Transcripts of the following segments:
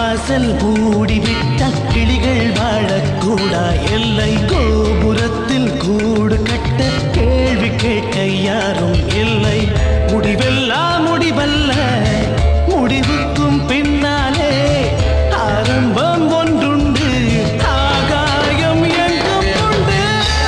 வாசல் மூடிவிட்ட கிளிகள் வாழக்கூடா எல்லை கோபுரத்தில் கூடு கட்ட கேள்வி கேட்க யாரும் இல்லை முடிவெல்லாம் முடிவல்ல முடிவுக்கும் பின்னாலே ஆரம்பம் ஒன்றுண்டு ஆகாயம் எங்கும் உண்டு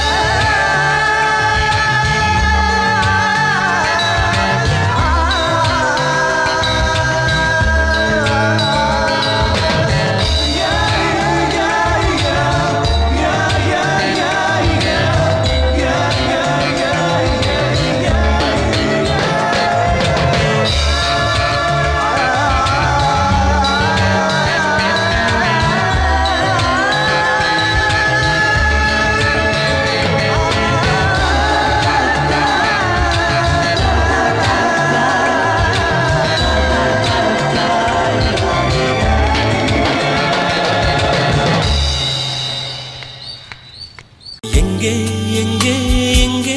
எங்கே எங்கே எங்கே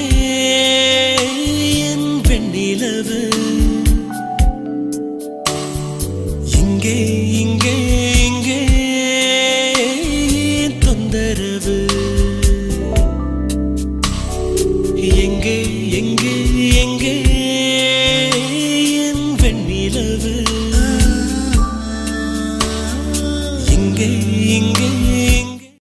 என் வெண்ணிலவு இங்கே இங்கே இங்கே என் தொந்தரவு எங்கே எங்கே எங்கே என் வெண்ணிலவு இங்கே இங்கே